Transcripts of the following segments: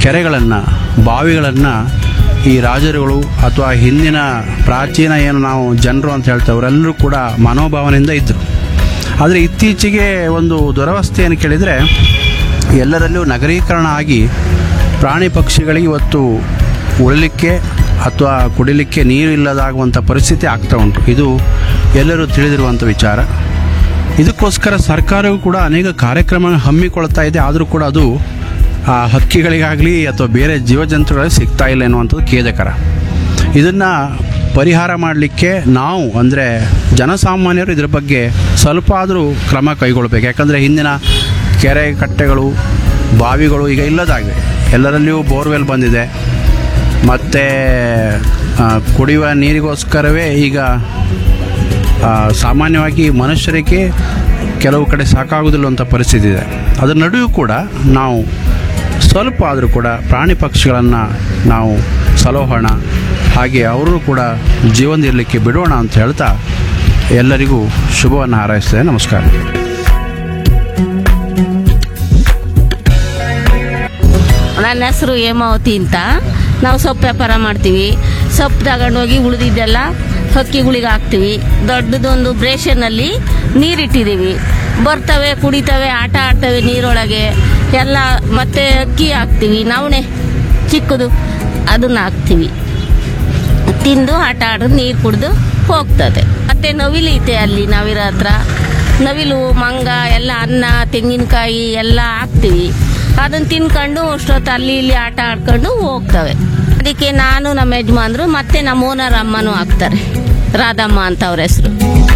ಕೆರೆಗಳನ್ನು ಬಾವಿಗಳನ್ನು ಈ ರಾಜರುಗಳು ಅಥವಾ ಹಿಂದಿನ ಪ್ರಾಚೀನ ಏನು ನಾವು ಜನರು ಅಂತ ಹೇಳ್ತೇವೆ ಅವರೆಲ್ಲರೂ ಕೂಡ ಮನೋಭಾವನೆಯಿಂದ ಇದ್ದರು ಆದರೆ ಇತ್ತೀಚೆಗೆ ಒಂದು ದುರವಸ್ಥೆಯನ್ನು ಕೇಳಿದರೆ ಎಲ್ಲರಲ್ಲೂ ನಗರೀಕರಣ ಆಗಿ ಪ್ರಾಣಿ ಪಕ್ಷಿಗಳಿಗೆ ಇವತ್ತು ಉಳಲಿಕ್ಕೆ ಅಥವಾ ಕುಡಿಲಿಕ್ಕೆ ನೀರು ಇಲ್ಲದಾಗುವಂಥ ಪರಿಸ್ಥಿತಿ ಆಗ್ತಾ ಉಂಟು ಇದು ಎಲ್ಲರೂ ತಿಳಿದಿರುವಂಥ ವಿಚಾರ ಇದಕ್ಕೋಸ್ಕರ ಸರ್ಕಾರವು ಕೂಡ ಅನೇಕ ಕಾರ್ಯಕ್ರಮ ಹಮ್ಮಿಕೊಳ್ತಾ ಇದೆ ಆದರೂ ಕೂಡ ಅದು ಆ ಹಕ್ಕಿಗಳಿಗಾಗಲಿ ಅಥವಾ ಬೇರೆ ಜೀವಜಂತುಗಳಿಗೆ ಸಿಗ್ತಾ ಇಲ್ಲ ಎನ್ನುವಂಥದ್ದು ಖೇದಕರ ಇದನ್ನು ಪರಿಹಾರ ಮಾಡಲಿಕ್ಕೆ ನಾವು ಅಂದರೆ ಜನಸಾಮಾನ್ಯರು ಇದ್ರ ಬಗ್ಗೆ ಸ್ವಲ್ಪ ಆದರೂ ಕ್ರಮ ಕೈಗೊಳ್ಬೇಕು ಯಾಕಂದರೆ ಹಿಂದಿನ ಕೆರೆ ಕಟ್ಟೆಗಳು ಬಾವಿಗಳು ಈಗ ಇಲ್ಲದಾಗಿವೆ ಎಲ್ಲರಲ್ಲಿಯೂ ಬೋರ್ವೆಲ್ ಬಂದಿದೆ ಮತ್ತು ಕುಡಿಯುವ ನೀರಿಗೋಸ್ಕರವೇ ಈಗ ಆ, ಸಾಮಾನ್ಯವಾಗಿ ಮನುಷ್ಯರಿಗೆ ಕೆಲವು ಕಡೆ ಸಾಕಾಗುವುದಿಲ್ಲ ಅಂತ ಪರಿಸ್ಥಿತಿ ಇದೆ ಅದರ ನಡುವೆಯೂ ಕೂಡ ನಾವು ಸ್ವಲ್ಪ ಆದರೂ ಕೂಡ ಪ್ರಾಣಿ ಪಕ್ಷಿಗಳನ್ನು ನಾವು ಸಲೋಹೋಣ ಹಾಗೆ ಅವರು ಕೂಡ ಜೀವನದಿರಲಿಕ್ಕೆ ಬಿಡೋಣ ಅಂತ ಹೇಳ್ತಾ ಎಲ್ಲರಿಗೂ ಶುಭವನ್ನು ಹಾರೈಸ್ತೇನೆ ನಮಸ್ಕಾರ ನನ್ನ ಹೆಸರು ಹೇಮಾವತಿ ಅಂತ ನಾವು ಸೊಪ್ಪು ವ್ಯಾಪಾರ ಮಾಡ್ತೀವಿ ಸೊಪ್ಪು ತಗೊಂಡೋಗಿ ಉಳಿದಿದ್ದೆಲ್ಲ ಹಕ್ಕಿಗಳಿಗೆ ಹಾಕ್ತೀವಿ ದೊಡ್ಡದೊಂದು ಬ್ರೇಷನಲ್ಲಿ ನೀರಿಟ್ಟಿದ್ದೀವಿ ಬರ್ತವೆ ಕುಡಿತವೆ ಆಟ ಆಡ್ತವೆ ನೀರೊಳಗೆ ಎಲ್ಲ ಮತ್ತೆ ಅಕ್ಕಿ ಹಾಕ್ತೀವಿ ನವಣೆ ಚಿಕ್ಕದು ಅದನ್ನ ಹಾಕ್ತೀವಿ ತಿಂದು ಆಟ ಆಡೋದು ನೀರು ಕುಡಿದು ಹೋಗ್ತದೆ ಮತ್ತೆ ನವಿಲು ಐತೆ ಅಲ್ಲಿ ನವಿರ ಹತ್ರ ನವಿಲು ಮಂಗ ಎಲ್ಲ ಅನ್ನ ತೆಂಗಿನಕಾಯಿ ಎಲ್ಲ ಹಾಕ್ತೀವಿ ಅದನ್ನ ತಿನ್ಕೊಂಡು ಅಷ್ಟೊತ್ತು ಅಲ್ಲಿ ಇಲ್ಲಿ ಆಟ ಆಡ್ಕೊಂಡು ಹೋಗ್ತವೆ ಅದಕ್ಕೆ ನಾನು ನಮ್ಮ ಯಜಮಾನ್ರು ಮತ್ತೆ ನಮ್ಮ ಓನರ್ ಅಮ್ಮನೂ ಹಾಕ್ತಾರೆ ರಾಧಮ್ಮ ಅಂತ ಅವ್ರ ಹೆಸರು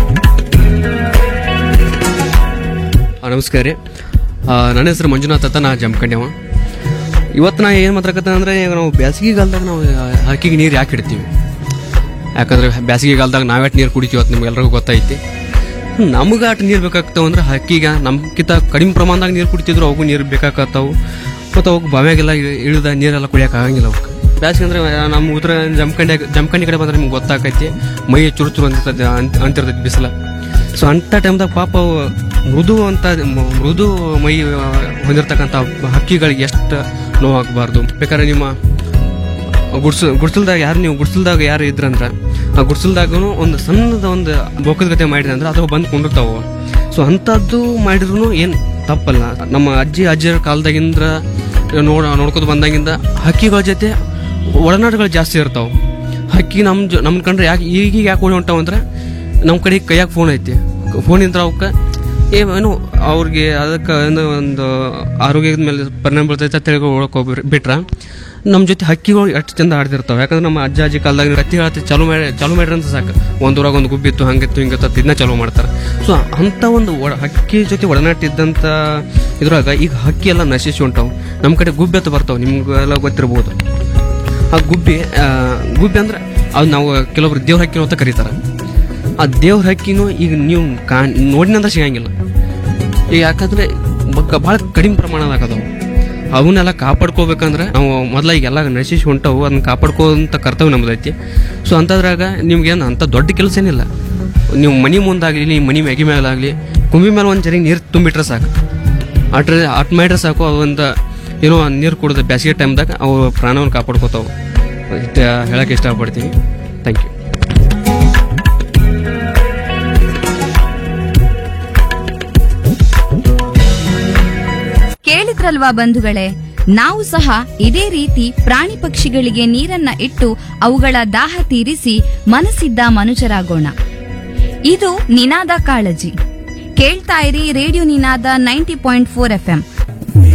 ಆ, ನಮಸ್ಕಾರ ರೀ ಆ, ನನ್ನ ಹೆಸರು ಮಂಜುನಾಥ್ ಅಂತ ನಾ ಜಮ್ಕಂಡ್ಯವ ಇವತ್ತು ನಾ ಏನು ಮಾತಾಡಕತ್ತ ಅಂದ್ರೆ ಈಗ ನಾವು ಬೇಸಿಗೆಗಾಲದಾಗ ನಾವು ಆ, ಹಕ್ಕಿಗೆ ನೀರು ಯಾಕೆ ಇಡ್ತೀವಿ ಯಾಕಂದ್ರೆ ಬೇಸಿಗೆಗಾಲದಾಗ ನಾವ್ಯಾಟ್ ನೀರು ಕುಡಿತೀವಿ ಅಂತ ನಿಮ್ಗೆಲ್ರಿಗೂ ಗೊತ್ತೈತಿ ನಮ್ಗೆ ಅಟ್ ನೀರು ಬೇಕಾಗ್ತಾವ ಅಂದ್ರೆ ಹಕ್ಕಿಗೆ ನಮ್ಗಿಂತ ಕಡಿಮೆ ಪ್ರಮಾಣದಾಗ ನೀರು ಕುಡಿತಿದ್ರು ಅವಕ್ಕೂ ನೀರು ಬೇಕಾಗತ್ತಾವು ಮತ್ತು ಅವಕ್ಕೆ ಬಾವ್ಯಾಗೆಲ್ಲ ಇ- ಇಳಿದ ನೀರೆಲ್ಲ ಕುಡಿಯೋಕೆ ಆಗಂಗಿಲ್ಲ ಅವಕ್ಕೆ ಬೇಸಿಗೆ ಅಂದ್ರೆ ನಮ್ಮ ಉತ್ತರ ಜಮ್ಕಂಡಿ ಜಮ್ಕಂಡಿ ಕಡೆ ಬಂದ್ರೆ ನಿಮ್ಗೆ ಗೊತ್ತಾಕೈತಿ ಮೈ ಚುರು ಚುರು ಅಂತಿರ್ತದೆ ಅಂತ ಅಂತಿರ್ತೈತಿ ಬಿಸಿಲ ಸೊ ಅಂಥ ಟೈಮ್ದಾಗ ಪಾಪ ಅವು ಮೃದು ಅಂತ ಮ- ಮೃದು ಮೈ ಆ, ಹೊಂದಿರತಕ್ಕಂಥ ಹಕ್ಕಿಗಳಿಗೆ ಎಷ್ಟು ನೋವಾಗಬಾರ್ದು ಬೇಕಾದ್ರೆ ನಿಮ್ಮ ಗುಡ್ಸ ಗುಡ್ಸಲ್ದಾಗ ಯಾರು ನೀವು ಗುಡ್ಸಲ್ದಾಗ ಯಾರು ಇದ್ರಂದ್ರ ಆ ಗುಡ್ಸಲ್ದಾಗೂ ಒಂದು ಸಣ್ಣದ ಒಂದು ಬೊಕ್ಕದ ಗತೆ ಮಾಡಿದ್ರೆ ಅಂದ್ರೆ ಅದು ಬಂದು ಕೊಂಡಿರ್ತಾವ ಸೊ ಅಂಥದ್ದು ಮಾಡಿದ್ರು ಏನು ತಪ್ಪಲ್ಲ ನಮ್ಮ ಅಜ್ಜಿ ಅಜ್ಜಿಯರ ಕಾಲದಾಗಿಂದ ನೋಡ ನೋಡ್ಕೊತ ಬಂದಾಗಿಂದ ಹಕ್ಕಿಗಳ ಜೊತೆ ಒಡನಾಟಗಳು ಜಾಸ್ತಿ ಇರ್ತಾವ ಹಕ್ಕಿ ನಮ್ಮ ಜೊ ನಮ್ಮ ಕಂಡ್ರೆ ಯಾಕೆ ಈಗೀಗ ಯಾಕೆ ಓಡಿ ಹೊಂಟಾವ ಅಂದ್ರೆ ನಮ್ಮ ಕಡೆ ಕೈಯಾಗ ಫೋನ್ ಐತಿ ಫೋನಿಂದ ಅವಕ್ಕೆ ಏನು ಅವ್ರಿಗೆ ಅದಕ್ಕೆ ಒಂದು ಒಂದು ಆರೋಗ್ಯದ ಮೇಲೆ ಪರಿಣಾಮ ಬೀಳ್ತೈತೆ ಅಂತ ಹೇಳಿ ಹೋಗ್ಬಿಟ್ರೆ ಬಿಟ್ರೆ ನಮ್ಮ ಜೊತೆ ಹಕ್ಕಿಗಳು ಎಷ್ಟು ಚಂದ ಆಡ್ತಿರ್ತಾವೆ ಯಾಕಂದ್ರೆ ನಮ್ಮ ಅಜ್ಜ ಅಜ್ಜಿ ಕಾಲದಾಗ ಕತ್ತಿ ಹೇಳ್ತಿ ಚಾಲು ಮಾಡಿ ಚಾಲು ಮಾಡ್ರಿ ಅಂತ ಸಾಕು ಒಂದು ಊರಾಗ ಒಂದು ಗುಬ್ಬಿತ್ತು ಹಂಗಿತ್ತು ಹಿಂಗಿತ್ತು ಅಂತ ಇದನ್ನ ಚಾಲು ಮಾಡ್ತಾರೆ ಸೊ ಅಂಥ ಒಂದು ಒಡ ಹಕ್ಕಿ ಜೊತೆ ಒಡನಾಟ ಇದ್ದಂಥ ಇದ್ರಾಗ ಈಗ ಹಕ್ಕಿ ಎಲ್ಲ ನಶಿಸಿ ಹೊಂಟಾವು ನಮ್ಮ ಕಡೆ ಗುಬ್ಬಿ ಅಂತ ಬರ್ತಾವೆ ನಿಮ್ಗೆಲ್ಲ ಗೊತ್ತಿರ್ಬೋದು ಆ ಗುಬ್ಬಿ ಆ, ಗುಬ್ಬಿ ಅಂದ್ರೆ ಅದು ನಾವು ಕೆಲವೊಬ್ರು ದೇವ್ರ ಹಕ್ಕಿ ಅಂತ ಕರೀತಾರೆ ಆ ದೇವ್ರ ಹಕ್ಕಿನೂ ಈಗ ನೀವು ಕಾ ನೋಡಿನಂತ ಸಿಗಂಗಿಲ್ಲ ಈಗ ಯಾಕಂದ್ರೆ ಭಾಳ ಕಡಿಮೆ ಪ್ರಮಾಣದಾಗ ಅದಾವು ಅವನ್ನೆಲ್ಲ ಕಾಪಾಡ್ಕೋಬೇಕಂದ್ರೆ ನಾವು ಮೊದಲ ಈಗ ಎಲ್ಲ ನಶಿಸಿ ಹೊಂಟವು ಅದನ್ನ ಕಾಪಾಡ್ಕೋಂತ ಕರ್ತವ್ಯ ನಮ್ದೈತಿ ಸೊ ಅಂಥದ್ರಾಗ ನಿಮ್ಗೇನು ಅಂಥ ದೊಡ್ಡ ಕೆಲಸ ಏನಿಲ್ಲ ನೀವು ಮನಿ ಮುಂದಾಗಲಿ ಮನಿ ಮ್ಯಾಗಿ ಮೇಲಾಗಲಿ ಕುಂಬಿ ಮೇಲೆ ಒಂದು ಜರಿಗೆ ನೀರು ತುಂಬಿಟ್ರೆ ಸಾಕು ಅಟ್ರೆ ಅಟ್ ಮಾಡಿದ್ರೆ ಸಾಕು ಅವಂತ ಏನೋ ನೀರು ಕುಡಿದ ಬೇಸಿಗೆ ಟೈಮ್ದಾಗ ಅವು ಪ್ರಾಣವನ್ನು ಕಾಪಾಡ್ಕೋತಾವು ಇಷ್ಟ ಹೇಳಕ್ಕೆ ಇಷ್ಟಪಡ್ತೀನಿ ಥ್ಯಾಂಕ್ ಯು ಕೇಳಿದ್ರಲ್ವಾ ಬಂಧುಗಳೇ ನಾವು ಸಹ ಇದೇ ರೀತಿ ಪ್ರಾಣಿ ಪಕ್ಷಿಗಳಿಗೆ ನೀರನ್ನ ಇಟ್ಟು ಅವುಗಳ ದಾಹ ತೀರಿಸಿ ಮನಸ್ಸಿದ್ದ ಮನುಜರಾಗೋಣ ಇದು ನಿನಾದ ಕಾಳಜಿ ಕೇಳ್ತಾ ಇರಿ radio Ninaada ninety point four F